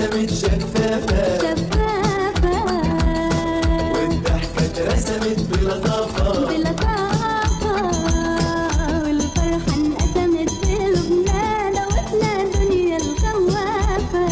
اترسمت شفافة شفافة والضحكة اترسمت بلطافة بلطافة والفرحة انقسمت في قلوبنا دوتنا دنيا الخوافة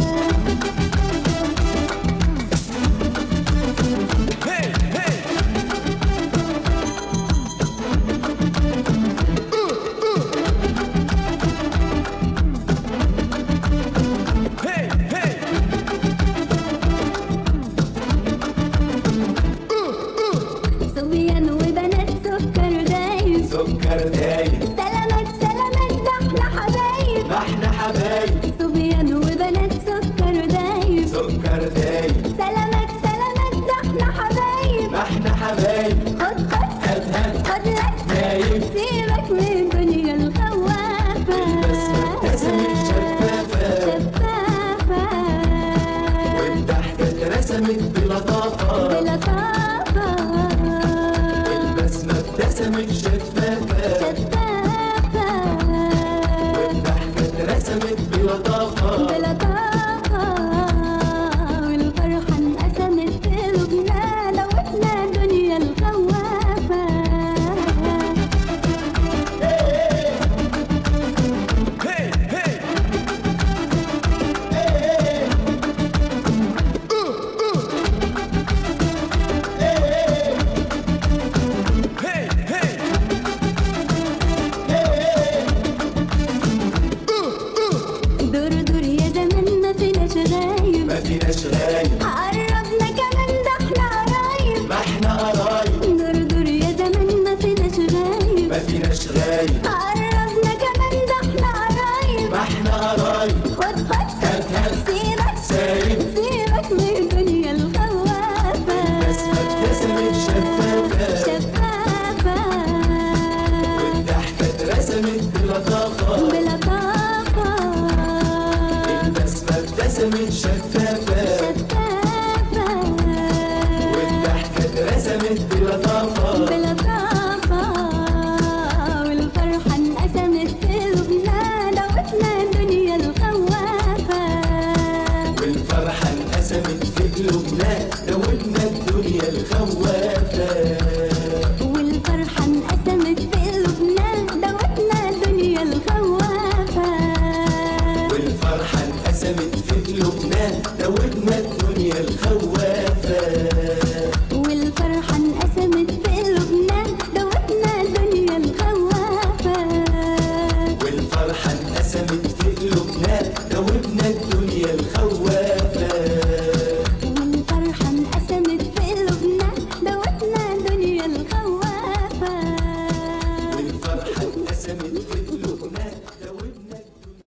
صبيان وبنات سكر دايب سكر دايب سلامات سلامات ده احنا حبايب ما احنا حبايب صبيان وبنات سكر دايب سكر دايب سلامات سلامات ده احنا حبايب ما احنا حبايب خد خد هات هات خد لك دايب سيبك من دنيا الخوافة البسمة ابتسمت شفافة شفافة والضحكة اترسمت بلطافة بلطافة البسمة ابتسمت شفافة شفافة والضحكة اترسمت بلطافة بلطافة والفرحة انقسمت في قلوبنا دوتنا دنيا الخوافة دور دور يا زمان ما فيناش غايب ما فيناش غايب قربنا كمان ده احنا قرايب ما احنا قرايب دور دور يا زمان ما فيناش غايب ما فيناش غايب قربنا كمان ده احنا قرايب ما احنا قرايب خد خد هات هات سيبك سايب سيبك من دنيا الخوافة البسمة ابتسمت شفافة شفافة والضحكة اترسمت بلطافة بلطافة البسمة ابتسمت شفافة شفافة والضحكة اترسمت بلطافة بلطافة والفرحة انقسمت في قلوبنا دوتنا دنيا الخوافة والفرحة انقسمت في قلوبنا دوبنا الدنيا الخوافة والفرحة انقسمت في قلوبنا دوتنا دنيا الخوافة والفرحة انقسمت في قلوبنا دوبنا الدنيا الخوافة